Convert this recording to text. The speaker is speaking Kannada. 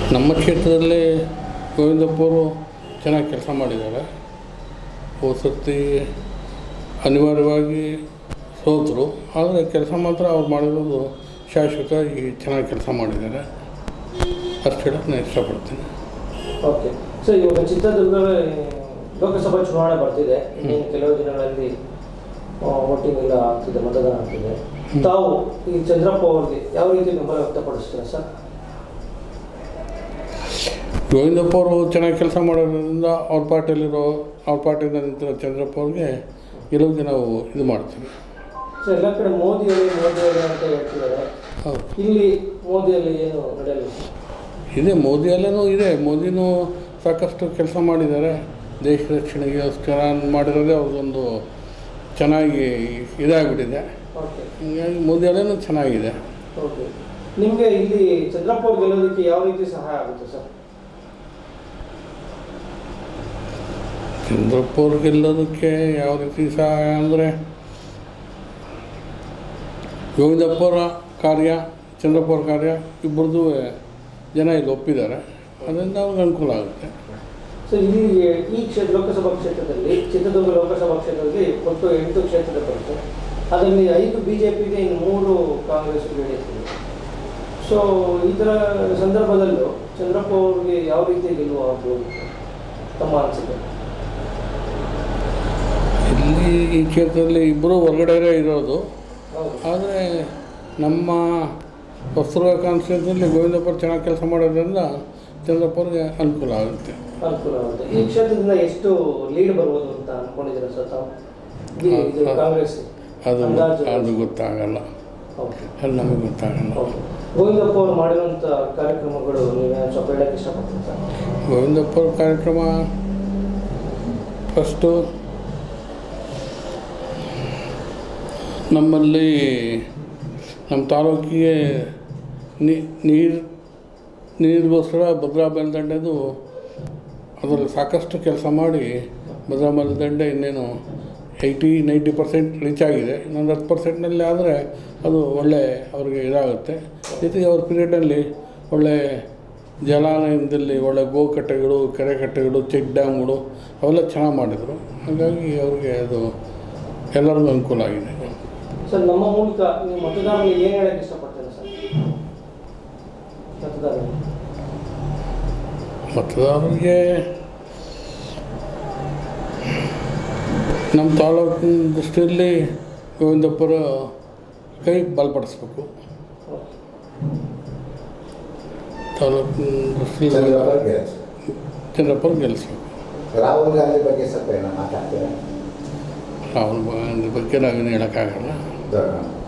ನಮ್ಮ ಕ್ಷೇತ್ರದಲ್ಲಿ ಗೋವಿಂದಪ್ಪವರು ಚೆನ್ನಾಗಿ ಕೆಲಸ ಮಾಡಿದ್ದಾರೆ ಹೋದ ಸರ್ತಿ ಅನಿವಾರ್ಯವಾಗಿ ಸೋತರು ಆದರೆ ಕೆಲಸ ಮಾತ್ರ ಅವ್ರು ಮಾಡಿರೋದು ಶಾಶ್ವತವಾಗಿ ಚೆನ್ನಾಗಿ ಕೆಲಸ ಮಾಡಿದ್ದಾರೆ ಅಷ್ಟು ಹೇಳಕ್ಕೆ ನಾನು ಇಷ್ಟಪಡ್ತೀನಿ ಓಕೆ ಸೊ ಇವಾಗ ಚಿತ್ರದುರ್ಗ ಲೋಕಸಭಾ ಚುನಾವಣೆ ಬರ್ತಿದೆ ಇನ್ನೇನು ಕೆಲವು ದಿನಗಳಲ್ಲಿ ವೋಟಿಂಗ್ ಎಲ್ಲ ಆಗ್ತಿದೆ ಮತದಾನ ಆಗ್ತಿದೆ ತಾವು ಈ ಚಂದ್ರಪ್ಪ ಅವ್ರಿಗೆ ಯಾವ ರೀತಿ ಬೆಂಬಲ ವ್ಯಕ್ತಪಡಿಸ್ತೀರಾ ಸರ್ ಗೋವಿಂದಪ್ಪ ಅವರು ಚೆನ್ನಾಗಿ ಕೆಲಸ ಮಾಡೋದ್ರಿಂದ ಅವ್ರ ಪಾರ್ಟಿಯಲ್ಲಿರೋ ಅವ್ರ ಪಾರ್ಟಿಯಿಂದ ನಿಂತಿರೋ ಚಂದ್ರಪ್ಪ ಅವ್ರಿಗೆ ಗೆಲುವಿಗೆ ನಾವು ಇದು ಮಾಡ್ತೀವಿ ಸೊ ಎಲ್ಲ ಕಡೆ ಮೋದಿಯವರು ಮೋದಿಯವರು ಅಂತ ಹೇಳ್ತಿದ್ದಾರೆ ಹೌದು ಇಲ್ಲಿ ಮೋದಿಯಲ್ಲಿ ಏನು ನಡೆಯಲ್ಲ ಇದೆ ಮೋದಿಯಲ್ಲೂ ಇದೆ ಮೋದಿನೂ ಸಾಕಷ್ಟು ಕೆಲಸ ಮಾಡಿದ್ದಾರೆ ದೇಶ ರಕ್ಷಣೆಗೋಸ್ಕರ ಮಾಡಿರೋದೇ ಅವ್ರದ್ದೊಂದು ಚೆನ್ನಾಗಿ ಇದಾಗ್ಬಿಟ್ಟಿದೆ ಓಕೆ ಹೀಗಾಗಿ ಮೋದಿಯಲ್ಲೂ ಚೆನ್ನಾಗಿದೆ ಓಕೆ ನಿಮಗೆ ಇಲ್ಲಿ ಚಂದ್ರಪ್ಪ ಅವ್ರು ಗೆಲ್ಲೋದಕ್ಕೆ ಯಾವ ರೀತಿ ಸಹಾಯ ಆಗುತ್ತೆ ಸರ್ ಚಂದ್ರಪ್ಪ ಅವ್ರು ಗೆಲ್ಲೋದಕ್ಕೆ ಯಾವ ರೀತಿ ಸಹಾಯ ಅಂದರೆ ಗೋವಿಂದಪ್ಪರ ಕಾರ್ಯ ಚಂದ್ರಪ್ಪ ಅವ್ರ ಕಾರ್ಯ ಇಬ್ಬರದ್ದು ಜನ ಇಲ್ಲಿ ಒಪ್ಪಿದ್ದಾರೆ ಅದರಿಂದ ಅವ್ರಿಗೆ ಅನುಕೂಲ ಆಗುತ್ತೆ ಸೊ ಇಲ್ಲಿ ಈ ಕ್ಷೇತ್ರ ಲೋಕಸಭಾ ಕ್ಷೇತ್ರದಲ್ಲಿ ಚಿತ್ರದುರ್ಗ ಲೋಕಸಭಾ ಕ್ಷೇತ್ರದಲ್ಲಿ ಒಟ್ಟು ಎಂಟು ಕ್ಷೇತ್ರ ಬರುತ್ತೆ ಅದರಲ್ಲಿ ಐದು ಬಿ ಜೆ ಪಿಗೆ ಇನ್ನು ಮೂರು ಕಾಂಗ್ರೆಸ್ ನಡೆಯುತ್ತಿದೆ ಸೊ ಈ ಥರ ಸಂದರ್ಭದಲ್ಲೂ ಚಂದ್ರಪ್ಪ ಅವ್ರಿಗೆ ಯಾವ ರೀತಿ ಗೆಲುವು ಆಗ್ಬೋದು ತಮ್ಮ ಅನಿಸಿಕೆ ಇಲ್ಲಿ ಈ ಕ್ಷೇತ್ರದಲ್ಲಿ ಇಬ್ಬರು ಹೊರಗಡೆ ಇರೋದು ಹೌದು ಆದರೆ ನಮ್ಮ ಹೊಸದುರ್ಗ ಕಾನ್ಸ್ಟಿಟ್ಯೂನ್ಸಿಯಲ್ಲಿ ಗೋವಿಂದಪ್ಪ ಚೆನ್ನಾಗಿ ಕೆಲಸ ಮಾಡೋದ್ರಿಂದ ಚಂದ್ರಪ್ಪ ಅವ್ರಿಗೆ ಅನುಕೂಲ ಆಗುತ್ತೆ ಅನುಕೂಲ ಆಗುತ್ತೆ ಈ ಕ್ಷೇತ್ರದಿಂದ ಎಷ್ಟು ಲೀಡ್ ಬರ್ಬೋದು ಅಂತ ಅನ್ಕೊಂಡಿದ್ದೀರಾ ಸರ್ ತಾವು ಈ- ಇದು ಕಾಂಗ್ರೆಸ್ ಅದು ಅಂದಾಜು. ಅದು ಗೊತ್ತಾಗಲ್ಲ ಓಕೆ ಅದು ನಮಗೆ ಗೊತ್ತಾಗಲ್ಲ ಓಕೆ ಗೋವಿಂದಪ್ಪ ಅವರು ಮಾಡಿರುವಂಥ ಕಾರ್ಯಕ್ರಮಗಳು ನೀವು ಸ್ವಲ್ಪ ಹೇಳಕ್ಕೆ ಇಷ್ಟಪಡ್ತೀನಿ ಸರ್ ಗೋವಿಂದಪ್ಪ ಅವ್ರ ಕಾರ್ಯಕ್ರಮ ಫಸ್ಟು ನಮ್ಮಲ್ಲಿ ನಮ್ಮ ತಾಲೂಕಿಗೆ ನೀರು ನೀರಿಗೋಸ್ಕರ ಭದ್ರಾ ಮೇಲ್ದಂಡೆದು ಅದರಲ್ಲಿ ಸಾಕಷ್ಟು ಕೆಲಸ ಮಾಡಿ ಭದ್ರಾ ಮೇಲ್ದಂಡೆ ಇನ್ನೇನು ಏಯ್ಟಿ ನೈಂಟಿ ಪರ್ಸೆಂಟ್ ರೀಚ್ ಆಗಿದೆ ಇನ್ನೊಂದು ಹತ್ತು ಪರ್ಸೆಂಟ್ನಲ್ಲಿ ಆದರೆ ಅದು ಒಳ್ಳೆ ಅವ್ರಿಗೆ ಇದಾಗುತ್ತೆ ಜೊತೆಗೆ ಅವ್ರ ಪೀರಿಯಡಲ್ಲಿ ಒಳ್ಳೆ ಜಲಾನಯನದಲ್ಲಿ ಒಳ್ಳೆ ಗೋಕಟ್ಟೆಗಳು ಕೆರೆ ಕಟ್ಟೆಗಳು ಚೆಕ್ ಡ್ಯಾಮ್ಗಳು ಅವೆಲ್ಲ ಚೆನ್ನಾಗಿ ಮಾಡಿದರು ಹಾಗಾಗಿ ಅವ್ರಿಗೆ ಅದು ಎಲ್ಲರಿಗೂ ಅನುಕೂಲ ಆಗಿದೆ ಸರ್ ನಮ್ಮ ಮೂಲಕ ನೀವು ಮತದಾರರಿಗೆ ಏನು ಹೇಳಕ್ಕೆ ಇಷ್ಟಪಡ್ತೀರಾ ಸರ್ ಮತದಾರರಿಗೆ ಮತದಾರರಿಗೆ ನಮ್ಮ ತಾಲೂಕಿನ ದೃಷ್ಟಿಯಲ್ಲಿ ಗೋವಿಂದಪ್ಪರ ಕೈ ಬಲಪಡಿಸ್ಬೇಕು ಓಕೆ ತಾಲೂಕಿನ ದೃಷ್ಟಿಯಲ್ಲಿ ಚಂದ್ರಪ್ಪ ಗೆಲ್ಸ್. ಚಂದ್ರಪ್ಪನ ಗೆಲ್ಲಿಸ್ಬೇಕು ರಾಹುಲ್ ಗಾಂಧಿ ಬಗ್ಗೆ ಸ್ವಲ್ಪ ಏನೋ ಮಾತಾಡ್ತೀರಾ ರಾಹುಲ್ ಗಾಂಧಿ ಬಗ್ಗೆ ನಾವೇನು ಹೇಳೋಕ್ಕಾಗಲ್ಲ ದೊಡ್ಡ